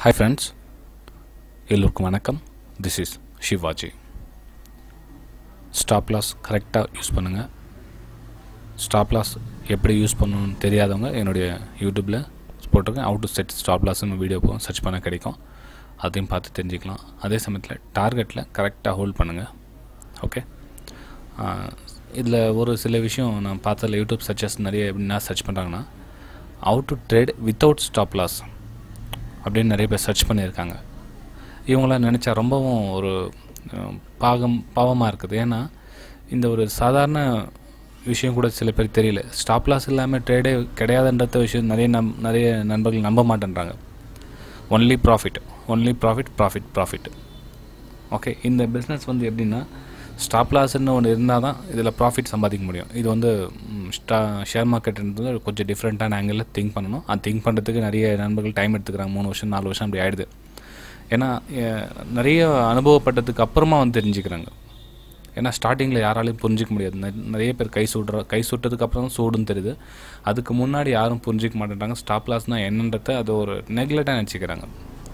hi friends எல்லோருக்கும் வணக்கம் this is Shivaji stop loss கரெக்டாக யூஸ் பண்ணுங்கள் ஸ்டாப் லாஸ் எப்படி யூஸ் பண்ணணும்னு தெரியாதவங்க என்னுடைய யூடியூப்பில் போட்டிருக்கேன் அவுட் டு செட் ஸ்டாப் லாஸ்னு வீடியோ போ சர்ச் பண்ண கிடைக்கும் அதையும் பார்த்து தெரிஞ்சுக்கலாம் அதே சமயத்தில் டார்கெட்டில் கரெக்டாக ஹோல்ட் பண்ணுங்கள் ஓகே இதில் ஒரு சில விஷயம் நான் பார்த்ததில் யூடியூப் சர்ச்சஸ் நிறைய எப்படின்னா சர்ச் பண்ணுறாங்கன்னா how to trade without stop loss அப்படின்னு நிறைய பேர் சர்ச் பண்ணியிருக்காங்க இவங்களாம் நினச்சா ரொம்பவும் ஒரு அஹ், பாகம் பாவமாக இருக்குது ஏன்னா இந்த ஒரு சாதாரண விஷயம் கூட சில பேர் தெரியல ஸ்டாப் லாஸ் இல்லாமல் ட்ரேடே கிடையாதுன்றத விஷயம் நிறைய நம் நிறைய நண்பர்கள் நம்ப மாட்டேன்றாங்க only profit only profit profit profit okay இந்த பிஸ்னஸ் வந்து எப்படின்னா ஸ்டாப் லாஸ்ன்னு ஒன்று இருந்தால் தான் இதில் ப்ராஃபிட் சம்பாதிக்க முடியும் இது வந்து ம், ஸ்டா ஷேர் மார்க்கெட்ன்றது கொஞ்சம் டிஃப்ரெண்ட்டான ஆங்கிளில் திங்க் பண்ணணும் அது திங்க் பண்ணுறதுக்கு நிறைய நண்பர்கள் டைம் எடுத்துக்கிறாங்க மூணு வருஷம் நாலு வருஷம் அப்படி ஆயிடுது ஏன்னா எ- நிறைய அனுபவப்பட்டதுக்கு அப்புறமா வந்து தெரிஞ்சுக்கிறாங்க ஏன்னா ஸ்டார்டிங்கில் யாராலையும் புரிஞ்சிக்க முடியாது நெ- நிறைய பேர் கை சுடுற கை சுட்டதுக்கு அப்புறம் தான் சூடுன்னு தெரியுது அதுக்கு முன்னாடி யாரும் புரிஞ்சிக்க மாட்டேன்றாங்க ஸ்டாப் லாஸ்னால் என்னன்றதை அது ஒரு நெக்லெக்டாக நினச்சிக்கிறாங்க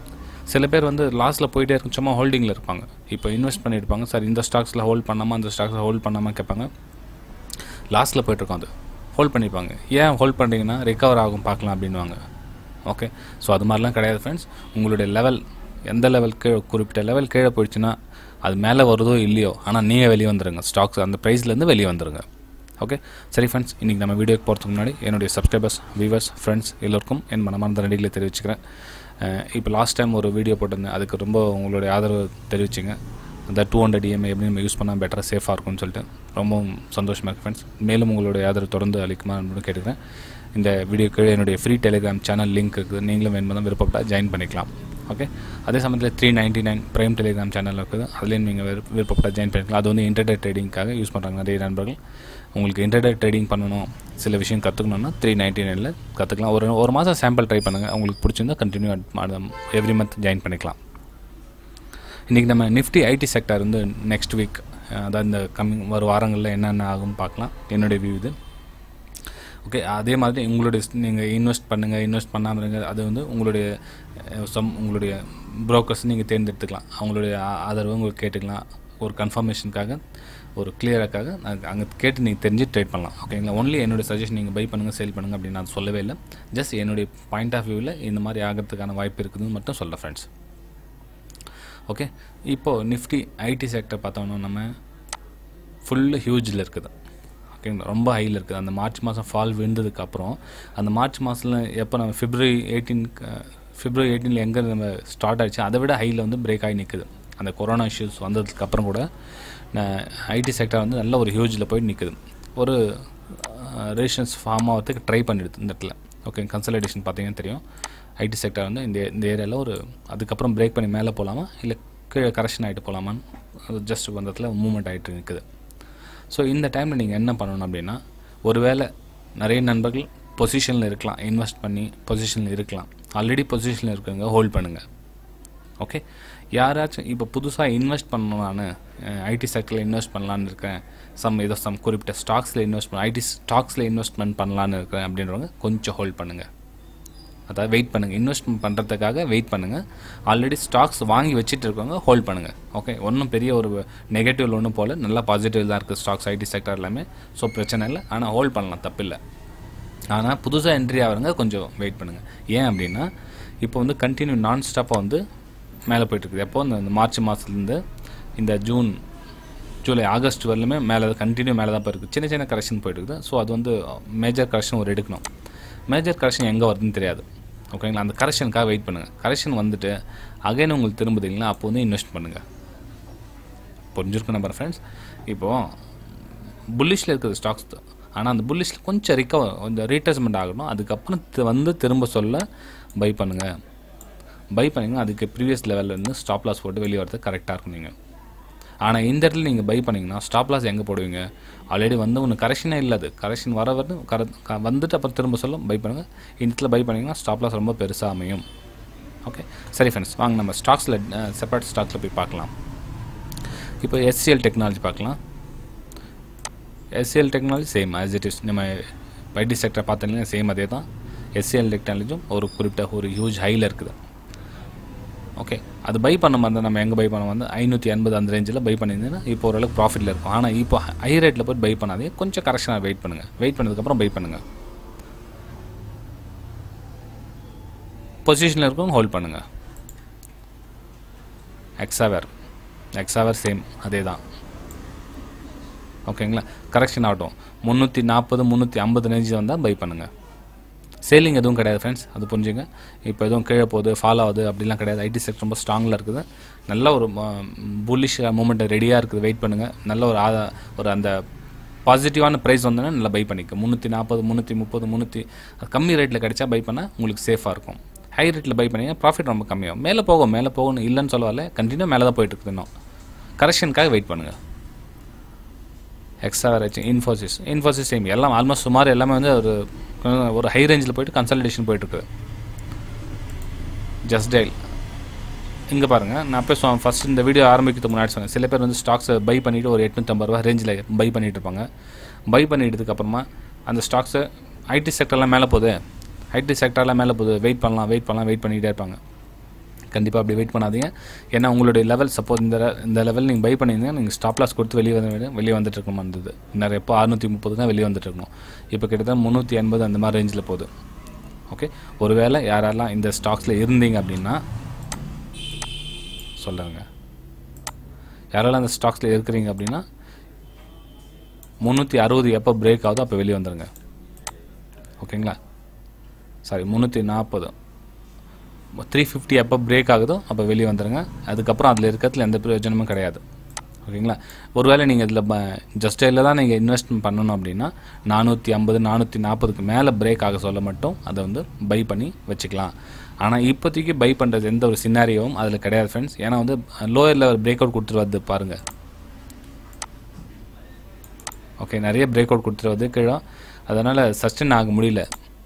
சில பேர் வந்து லாஸில் போயிட்டே இருக்கும் சும்மா ஹோல்டிங்கில் இருப்பாங்க இப்போ இன்வெஸ்ட் பண்ணியிருப்பாங்க சார் இந்த ஸ்டாக்ஸில் ஹோல்ட் பண்ணாமல் அந்த ஸ்டாக்ஸில் ஹோல்ட் பண்ணாமல் கேட்பாங்க லாஸ்ட்டில் போயிட்டுருக்கோம் அது ஹோல்ட் பண்ணிப்பாங்க ஏன் ஹோல்ட் பண்ணுறீங்கன்னா ரெக்கவர் ஆகும் பார்க்கலாம் அப்படின்வாங்க ஓகே ஸோ அது மாதிரிலாம் கிடையாது ஃப்ரெண்ட்ஸ் உங்களுடைய லெவல் எந்த லெவல் கீழே குறிப்பிட்ட லெவல் கீழே போயிடுச்சுன்னா அது மேலே வருதோ இல்லையோ ஆனால் நீங்கள் வெளியே வந்துடுங்க ஸ்டாக்ஸ் அந்த ப்ரைஸ்லேருந்து வெளியே வந்துடுங்க ஓகே சரி ஃப்ரெண்ட்ஸ் இன்றைக்கி நம்ம வீடியோக்கு போகிறதுக்கு முன்னாடி என்னுடைய சப்ஸ்கிரைபர்ஸ் வியூவர்ஸ் ஃப்ரெண்ட்ஸ் எல்லோருக்கும் என் மனமார்ந்த நடிகளை தெரிவிச்சுக்கிறேன் அஹ் இப்போ லாஸ்ட் டைம் ஒரு வீடியோ போட்டிருந்தேன் அதுக்கு ரொம்ப உங்களுடைய ஆதரவு தெரிவிச்சிங்க அந்த டூ ஹண்ட்ரட் இஎம்ஐ எப்படி நம்ம யூஸ் பண்ணால் பெட்டராக சேஃபாக இருக்கும்னு சொல்லிட்டு ரொம்பவும் சந்தோஷமாக இருக்கு ஃப்ரெண்ட்ஸ் மேலும் உங்களுடைய ஆதரவு தொடர்ந்து அளிக்குமான்னு கேட்டுக்கிறேன் இந்த வீடியோ கீழே என்னுடைய ஃப்ரீ டெலிகிராம் சேனல் லிங்க் இருக்குது நீங்களும் வேணுமா விருப்பப்பட்டால் ஜாயின் பண்ணிக்கலாம் ஓகே அதே சமயத்தில் three ninety nine prime telegram channel இருக்குது அதுலேயும் நீங்கள் விருப்ப விருப்பப்பட்டால் ஜாயின் பண்ணிக்கலாம் அது வந்து இன்டர்நெட் ட்ரேடிங்காக யூஸ் பண்ணுறாங்க நிறைய நண்பர்கள் உங்களுக்கு இன்டர்நெட் ட்ரேடிங் பண்ணணும் சில விஷயம் கற்றுக்கணுன்னா த்ரீ நைன்ட்டி நைனில் கற்றுக்கலாம் ஒரு ஒரு மாதம் சாம்பிள் ட்ரை பண்ணுங்கள் உங்களுக்கு பிடிச்சிருந்தா கண்டினியூ எவ்ரி மந்த் ஜாயின் பண்ணிக்கலாம் இன்றைக்கி நம்ம நிஃப்டி ஐடி செக்டர் வந்து நெக்ஸ்ட் வீக் அதாவது இந்த கம்மிங் வரும் வாரங்களில் என்னென்ன ஆகும்னு பார்க்கலாம் என்னுடைய வியூ இது ஓகே அதே மாதிரி உங்களுடைய நீங்கள் இன்வெஸ்ட் பண்ணுங்கள் இன்வெஸ்ட் பண்ணாமல் இருங்க அது வந்து உங்களுடைய அஹ், சம் உங்களுடைய brokers நீங்கள் தேர்ந்தெடுத்துக்கலாம் அவங்களுடைய ஆ- ஆதரவு உங்களுக்கு கேட்டுக்கலாம் ஒரு கன்ஃபர்மேஷனுக்காக ஒரு கிளியராக்காக அங்கே கேட்டு நீங்கள் தெரிஞ்சு ட்ரேட் பண்ணலாம் ஓகேங்களா ஒன்லி என்னுடைய சஜஷன் நீங்கள் பை பண்ணுங்கள் சேல் பண்ணுங்கள் அப்படின்னு நான் சொல்லவே இல்லை ஜஸ்ட் என்னுடைய பாயிண்ட் ஆஃப் வியூவில் இந்த மாதிரி ஆகிறதுக்கான வாய்ப்பு இருக்குதுன்னு மட்டும் சொல்ல ஃப்ரெண்ட்ஸ் ஓகே இப்போது நிஃப்டி ஐடி செக்டர் பார்த்தோம்னா நம்ம ஃபுல்லு ஹியூஜில் இருக்குது ஓகேங்களா ரொம்ப ஹையில் இருக்குது அந்த மார்ச் மாதம் ஃபால் விழுந்ததுக்கு அப்புறம் அந்த மார்ச் மாதத்தில் எப்போ நம்ம பிப்ரவரி எயிட்டீன் பிப்ரவரி எயிட்டீனில் எங்கே நம்ம ஸ்டார்ட் ஆயிடுச்சு அதை விட ஹையில் வந்து பிரேக் ஆகி நிற்குது அந்த கொரோனா இஷ்யூஸ் வந்ததுக்கு அப்புறம் கூட ஐடி செக்டர் வந்து நல்ல ஒரு ஹியூஜில் போய் நிற்குது ஒரு ரேஷன்ஸ் ஃபார்ம் ஆகிறதுக்கு ட்ரை பண்ணிடுது இந்த இடத்துல ஓகே கன்சல்டேஷன் பார்த்தீங்கன்னா தெரியும் ஐடி செக்டர் வந்து இந்த இந்த ஏரியாவில் ஒரு அதுக்கப்புறம் பிரேக் பண்ணி மேலே போகலாமா இல்லை கீழே கரெக்ஷன் ஆகிட்டு போகலாமான்னு அது ஜஸ்ட் வந்ததில் மூவ்மெண்ட் ஆகிட்டு நிற்குது ஸோ இந்த டைமில் நீங்கள் என்ன பண்ணணும் அப்படின்னா ஒருவேளை நிறைய நண்பர்கள் பொசிஷனில் இருக்கலாம் இன்வெஸ்ட் பண்ணி பொசிஷனில் இருக்கலாம் ஆல்ரெடி பொசிஷனில் இருக்கவங்க ஹோல்ட் பண்ணுங்கள் ஓகே யாராச்சும் இப்போ புதுசாக இன்வெஸ்ட் பண்ணணும் நான் ஐடி செக்டரில் இன்வெஸ்ட் பண்ணலான்னு இருக்கேன் சம் ஏதோ சம் குறிப்பிட்ட ஸ்டாக்ஸில் இன்வெஸ்ட் பண்ண ஐடி ஸ்டாக்ஸில் இன்வெஸ்ட்மெண்ட் பண்ணலான்னு இருக்கேன் அப்படின்றவங்க கொஞ்சம் ஹோல்ட் பண்ணுங்கள் அதாவது வெயிட் பண்ணுங்கள் இன்வெஸ்ட்மெண்ட் பண்ணுறதுக்காக வெயிட் பண்ணுங்கள் ஆல்ரெடி ஸ்டாக்ஸ் வாங்கி வச்சுட்டு இருக்கவங்க ஹோல்ட் பண்ணுங்கள் ஓகே ஒன்றும் பெரிய ஒரு நெகட்டிவ் ஒன்றும் போல் நல்லா பாசிட்டிவ் தான் இருக்குது ஸ்டாக்ஸ் ஐடி செக்டர் எல்லாமே ஸோ பிரச்சனை இல்லை ஆனால் ஹோல்ட் பண்ணலாம் தப்பில்லை ஆனால் புதுசாக என்ட்ரி ஆகிறவங்க கொஞ்சம் வெயிட் பண்ணுங்கள் ஏன் அப்படின்னா இப்போ வந்து கண்டினியூ நான் ஸ்டாப்பாக வந்து மேலே போயிட்டுருக்குது எப்போ இந்த இந்த மார்ச் மாதத்துலேருந்து இந்த ஜூன் ஜூலை ஆகஸ்ட் வரலுமே மேலே கண்டினியூ மேலே தான் போயிருக்கு சின்ன சின்ன கரெக்ஷன் போயிட்டு இருக்குது ஸோ அது வந்து மேஜர் கரெக்ஷன் ஒரு எடுக்கணும் மேஜர் கரெக்ஷன் எங்கே வருதுன்னு தெரியாது ஓகேங்களா அந்த கரெக்ஷனுக்காக வெயிட் பண்ணுங்கள் கரெக்ஷன் வந்துட்டு அகைன் உங்களுக்கு திரும்புது இல்லைங்களா அப்போ வந்து இன்வெஸ்ட் பண்ணுங்கள் புரிஞ்சிருக்கும் நம்பர் ஃப்ரெண்ட்ஸ் இப்போது புல்லிஷில் இருக்குது ஸ்டாக்ஸ் ஆனால் அந்த புல்லிஷில் கொஞ்சம் ரிகவர் கொஞ்சம் ரீட்ரேஸ்மெண்ட் ஆகணும் அதுக்கப்புறம் தி- வந்து திரும்ப சொல்ல பை பண்ணுங்கள் பை பண்ணிங்கன்னா அதுக்கு ப்ரீவியஸ் லெவல்லேருந்து ஸ்டாப் லாஸ் போட்டு வெளியே வரது கரெக்டாக இருக்கும் நீங்கள் ஆனால் இந்த இடத்துல நீங்கள் பை பண்ணிங்கன்னா ஸ்டாப் லாஸ் எங்கே போடுவீங்க ஆல்ரெடி வந்து ஒன்று கரெக்ஷனே இல்லை அது கரெக்ஷன் வர வரது கர க- வந்துட்டு அப்புறம் திரும்ப சொல்ல பை பண்ணுங்கள் இந்த இடத்துல பை பண்ணிங்கன்னா ஸ்டாப் லாஸ் ரொம்ப பெருசாக அமையும் ஓகே சரி ஃப்ரெண்ட்ஸ் வாங்க நம்ம ஸ்டாக்ஸில் செப்பரேட் ஸ்டாக்ஸில் போய் பார்க்கலாம் இப்போ எஸ்சிஎல் டெக்னாலஜி பார்க்கலாம் SCL technology same as it is நம்ம ஐடி செக்டர் பார்த்தீங்கன்னா சேம் அதே தான் எஸ்சிஎல் டெக்னாலஜியும் ஒரு குறிப்பிட்ட ஒரு ஹியூஜ் ஹையில் இருக்குது ஓகே அது பை பண்ண மாதிரி நம்ம எங்கே பை பண்ண வந்து ஐநூற்றி எண்பது அந்த ரேஞ்சில் பை பண்ணியிருந்தீங்கன்னா இப்போ ஓரளவுக்கு ப்ராஃபிட்டில் இருக்கும் ஆனால் இப்போ ஹை ரேட்டில் போய் பை பண்ணாதீங்க கொஞ்சம் கரெக்ஷனாக வெயிட் பண்ணுங்கள் வெயிட் பண்ணதுக்கப்புறம் பை பண்ணுங்கள் பொசிஷனில் இருக்கும் ஹோல்ட் பண்ணுங்கள் எக்ஸாவேர் எக்ஸாவேர் சேம் அதே தான் ஓகேங்களா கரெக்ஷன் ஆகட்டும் முந்நூற்றி நாற்பது முந்நூற்றி ஐம்பது ரேஞ்சில் வந்தால் பை பண்ணுங்கள் சேலிங் எதுவும் கிடையாது ஃப்ரெண்ட்ஸ் அது புரிஞ்சுங்க இப்போ எதுவும் கீழே போகுது ஃபாலோ ஆகுது அப்படிலாம் கிடையாது ஐடி செக்டர் ரொம்ப ஸ்ட்ராங்கில் இருக்குது நல்ல ஒரு புல்லிஷ் மூமெண்ட் ரெடியாக இருக்குது வெயிட் பண்ணுங்கள் நல்ல ஒரு ஆதா ஒரு அந்த பாசிட்டிவான ப்ரைஸ் வந்தோன்னா நல்லா பை பண்ணிக்க முந்நூற்றி நாற்பது முந்நூற்றி முப்பது முந்நூற்றி கம்மி ரேட்டில் கிடைச்சா பை பண்ணால் உங்களுக்கு சேஃபாக இருக்கும் ஹை ரேட்டில் பை பண்ணீங்க ப்ராஃபிட் ரொம்ப கம்மியாகும் மேலே போகும் மேலே போகணும் இல்லைன்னு சொல்லவால கண்டினியூ மேலே தான் போயிட்டு இருக்குது இன்னும் கரெக்ஷனுக்காக வெயிட் பண்ணுங்கள் எக்ஸ்ட்ரா வேறு இன்ஃபோசிஸ் இன்ஃபோசிஸ் சேம் எல்லாம் ஆல்மோஸ்ட் சுமார் எல்லாமே வந்து ஒரு ஒரு ஹை ரேஞ்சில் போயிட்டு கன்சல்டேஷன் போயிட்டுருக்கு ஜஸ்ட் டெயில் இங்கே பாருங்கள் நான் அப்போ சொ ஃபஸ்ட் இந்த வீடியோ ஆரம்பிக்கிறதுக்கு முன்னாடி சொன்னேன் சில பேர் வந்து ஸ்டாக்ஸை பை பண்ணிவிட்டு ஒரு எட்நூற்றம்பது ரூபா ரேஞ்சில் பை பண்ணிட்டு இருப்பாங்க பை பண்ணிட்டதுக்கப்புறமா அந்த ஸ்டாக்ஸை ஐடி செக்டர்லாம் மேலே போகுது ஐடி செக்டர்லாம் மேலே போகுது வெயிட் பண்ணலாம் வெயிட் பண்ணலாம் வெயிட் பண்ணிகிட்டே இருப்பாங்க கண்டிப்பாக அப்படி வெயிட் பண்ணாதீங்க ஏன்னா உங்களுடைய லெவல் சப்போஸ் இந்த இந்த லெவல் நீங்கள் பை பண்ணியிருந்தீங்கன்னா நீங்கள் ஸ்டாப் லாஸ் கொடுத்து வெளியே வந்து வெளியே வந்துட்டு இருக்கணும் இருந்தது நிறைய எப்போ அறுநூற்றி முப்பது தான் வெளியே வந்துட்டு இருக்கணும் இப்போ கிட்டத்தட்ட முந்நூற்றி எண்பது அந்த மாதிரி ரேஞ்சில் போகுது ஓகே ஒருவேளை யாரெல்லாம் இந்த ஸ்டாக்ஸில் இருந்தீங்க அப்படின்னா சொல்லுங்க யாரெல்லாம் அந்த ஸ்டாக்ஸில் இருக்கிறீங்க அப்படின்னா முந்நூற்றி அறுபது எப்போ பிரேக் ஆகுதோ அப்போ வெளியே வந்துடுங்க ஓகேங்களா சாரி முந்நூற்றி நாற்பது த்ரீ ஃபிஃப்டி எப்போ பிரேக் ஆகுதோ அப்போ வெளியே வந்துடுங்க அதுக்கப்புறம் அதில் இருக்கிறதுல எந்த பிரயோஜனமும் கிடையாது ஓகேங்களா ஒருவேளை நீங்கள் இதில் ஜஸ்ட் இதில் தான் நீங்கள் இன்வெஸ்ட்மெண்ட் பண்ணணும் அப்படின்னா நானூற்றி ஐம்பது நானூற்றி நாற்பதுக்கு மேலே பிரேக் ஆக சொல்ல மட்டும் அதை வந்து பை பண்ணி வச்சுக்கலாம் ஆனால் இப்போதைக்கு பை பண்ணுறது எந்த ஒரு சின்னாரியோவும் அதில் கிடையாது ஃப்ரெண்ட்ஸ் ஏன்னா வந்து லோயர் லெவல் பிரேக் அவுட் கொடுத்துட்டு வருது பாருங்கள் ஓகே நிறைய பிரேக் அவுட் கொடுத்துட்டு வருது கீழே அதனால் சஸ்டெயின் ஆக முடியல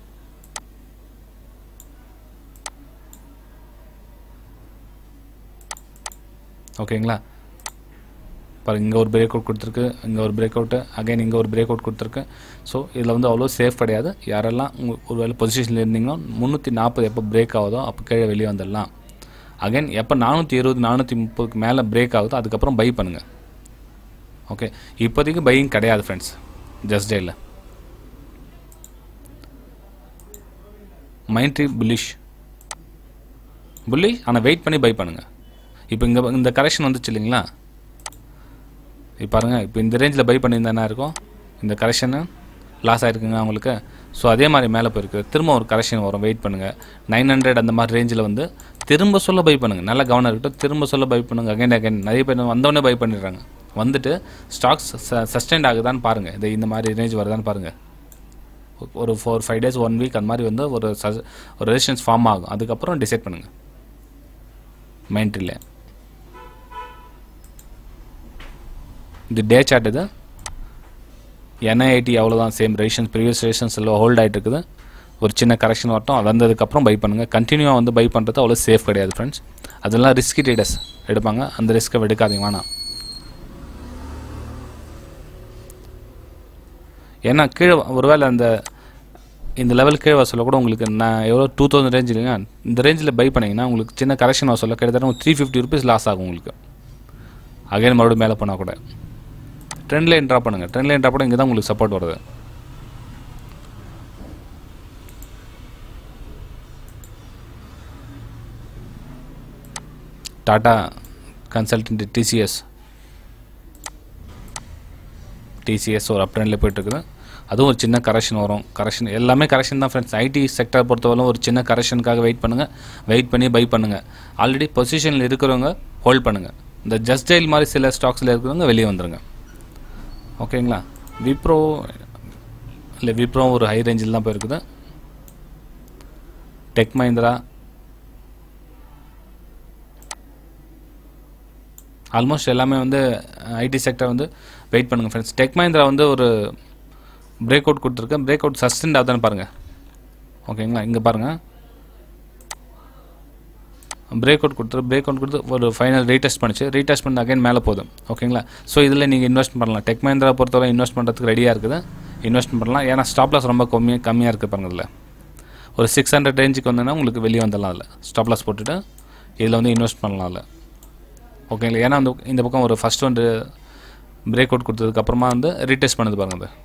ஓகேங்களா பாருங்க இங்கே ஒரு பிரேக் அவுட் கொடுத்துருக்கு இங்கே ஒரு பிரேக் அவுட்டு அகைன் இங்கே ஒரு பிரேக் அவுட் கொடுத்துருக்கு ஸோ இதில் வந்து அவ்வளோ சேஃப் கிடையாது யாரெல்லாம் உங்க ஒரு வேலை பொசிஷனில் இருந்தீங்கன்னா முந்நூற்றி நாற்பது எப்போ பிரேக் ஆகுதோ அப்போ கீழே வெளியே வந்துடலாம் அகைன் எப்போ நானூற்றி இருபது நானூற்றி முப்பதுக்கு மேலே பிரேக் ஆகுதோ அதுக்கப்புறம் பை பண்ணுங்கள் ஓகே இப்போதைக்கு பையிங் கிடையாது ஃப்ரெண்ட்ஸ் ஜஸ்ட் டேயில் மைண்ட்ரி புல்லிஷ் புல்லிஷ் ஆனால் வெயிட் பண்ணி பை பண்ணுங்கள் இப்போ இங்கே இந்த கரெக்ஷன் வந்துச்சு இல்லைங்களா இப்போ பாருங்கள் இப்போ இந்த ரேஞ்சில் பை பண்ணியிருந்தா என்ன இருக்கும் இந்த கரெக்ஷனு லாஸ் ஆகிருக்குங்க அவங்களுக்கு ஸோ அதே மாதிரி மேலே போயிருக்கு திரும்ப ஒரு கரெக்ஷன் வரும் வெயிட் பண்ணுங்கள் நைன் ஹண்ட்ரட் அந்த மாதிரி ரேஞ்சில் வந்து திரும்ப சொல்ல பை பண்ணுங்கள் நல்லா கவனம் இருக்கட்டும் திரும்ப சொல்ல பை பண்ணுங்கள் அகைன் அகைன் நிறைய பேர் வந்தவொடனே பை பண்ணிடுறாங்க வந்துட்டு ஸ்டாக்ஸ் சஸ்டெண்ட் ஆகுதான்னு பாருங்கள் இது இந்த மாதிரி ரேஞ்ச் வருதான்னு பாருங்கள் ஒரு four five days one week அந்த மாதிரி வந்து ஒரு சஸ் ஒரு ரெசிஸ்டன்ஸ் ஃபார்ம் ஆகும் அதுக்கப்புறம் டிசைட் பண்ணுங்கள் மைண்ட்ரியில் இது டே சார்ட் இது என்ஐஐடி அவ்வளோதான் சேம் ரெசிஷன்ஸ் ப்ரீவியஸ் ரெசிஷன்ஸ் எல்லாம் ஹோல்ட் ஆகிட்டு இருக்குது ஒரு சின்ன கரெக்ஷன் வரட்டும் வந்ததுக்கப்புறம் பை பண்ணுங்கள் கண்டினியூவாக வந்து பை பண்ணுறது அவ்வளோ சேஃப் கிடையாது ஃப்ரெண்ட்ஸ் அதெல்லாம் ரிஸ்கி ட்ரேடர்ஸ் எடுப்பாங்க அந்த ரிஸ்க்கை எடுக்காதீங்க வேணாம் ஏன்னா கீழே ஒருவேளை அந்த இந்த லெவல் கீழே வர சொல்ல கூட உங்களுக்கு நான் எவ்வளோ டூ தௌசண்ட் ரேஞ்ச் இல்லைங்க இந்த ரேஞ்சில் பை பண்ணிங்கன்னா உங்களுக்கு சின்ன கரெக்ஷன் வர சொல்ல கிட்டத்தட்ட த்ரீ ஃபிஃப்டி ருபீஸ் லாஸ் ஆகும் உங்களுக்கு அகைன் மறுபடியும் மேலே போனால் கூட ட்ரெண்ட் லைன் ட்ராப் பண்ணுங்கள் ட்ரெண்ட் லைன் ட்ராப் பண்ண இங்கே தான் உங்களுக்கு சப்போர்ட் வருது டாடா கன்சல்டன்ட் டிசிஎஸ் டிசிஎஸ் ஒரு அப் ட்ரெண்டில் போயிட்டுருக்குது அதுவும் ஒரு சின்ன கரெக்ஷன் வரும் கரெக்ஷன் எல்லாமே கரெக்ஷன் தான் ஃப்ரெண்ட்ஸ் ஐடி செக்டர் பொறுத்தவரை ஒரு சின்ன கரெக்ஷனுக்காக வெயிட் பண்ணுங்கள் வெயிட் பண்ணி பை பண்ணுங்கள் ஆல்ரெடி பொசிஷனில் இருக்கிறவங்க ஹோல்ட் பண்ணுங்கள் இந்த ஜஸ்ட் டெயில் மாதிரி சில ஸ்டாக்ஸில் இருக்கிறவங்க வெளியே வந்துடுங்க ஓகேங்களா விப்ரோ இல்லை விப்ரோ ஒரு ஹை ரேஞ்சில் தான் போயிருக்குது டெக் மஹிந்திரா ஆல்மோஸ்ட் எல்லாமே வந்து ஐடி செக்டர் வந்து வெயிட் பண்ணுங்கள் ஃப்ரெண்ட்ஸ் டெக் மஹிந்திரா வந்து ஒரு பிரேக் அவுட் கொடுத்துருக்கேன் பிரேக் அவுட் சஸ்டெண்ட் ஆகுதான்னு பாருங்கள் ஓகேங்களா இங்கே பாருங்கள் பிரேக் அவுட் கொடுத்துரு பிரேக் அவுட் கொடுத்து ஒரு ஃபைனல் ரீடெஸ்ட் பண்ணிச்சு ரீடெஸ்ட் பண்ணி அகைன் மேலே போதும் ஓகேங்களா ஸோ இதில் நீங்கள் இன்வெஸ்ட் பண்ணலாம் டெக் மஹிந்திரா பொறுத்தவரை இன்வெஸ்ட் பண்ணுறதுக்கு ரெடியாக இருக்குது இன்வெஸ்ட் பண்ணலாம் ஏன்னா ஸ்டாப் லாஸ் ரொம்ப கம்மியாக கம்மியாக இருக்குது பாருங்க இதில் ஒரு சிக்ஸ் ஹண்ட்ரட் ரேஞ்சுக்கு வந்தோன்னா உங்களுக்கு வெளியே வந்துடலாம் அதில் ஸ்டாப் லாஸ் போட்டுட்டு இதில் வந்து இன்வெஸ்ட் பண்ணலாம்ல ஓகேங்களா ஏன்னா அந்த இந்த பக்கம் ஒரு ஃபஸ்ட் வந்து பிரேக் அவுட் கொடுத்ததுக்கப்புறமா வந்து ரீடெஸ்ட் பண்ணது பாருங்க அது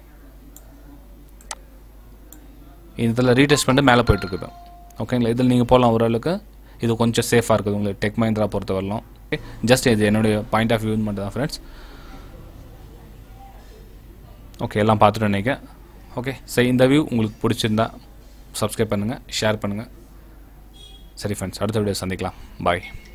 இதில் ரீடெஸ்ட் பண்ணிட்டு மேலே போயிட்டுருக்குது ஓகேங்களா இதில் நீங்கள் போகலாம் ஓரளவுக்கு இது கொஞ்சம் சேஃபாக இருக்குது உங்களுக்கு டெக் மஹிந்திரா பொறுத்த வரலாம் ஓகே ஜஸ்ட் இது என்னுடைய பாயிண்ட் ஆஃப் வியூ மட்டும் தான் ஃப்ரெண்ட்ஸ் ஓகே எல்லாம் பார்த்துட்டு நினைக்கிறேன் ஓகே சரி இந்த வியூ உங்களுக்கு பிடிச்சிருந்தா சப்ஸ்கிரைப் பண்ணுங்கள் ஷேர் பண்ணுங்கள் சரி ஃப்ரெண்ட்ஸ் அடுத்த வீடியோ சந்திக்கலாம் பாய்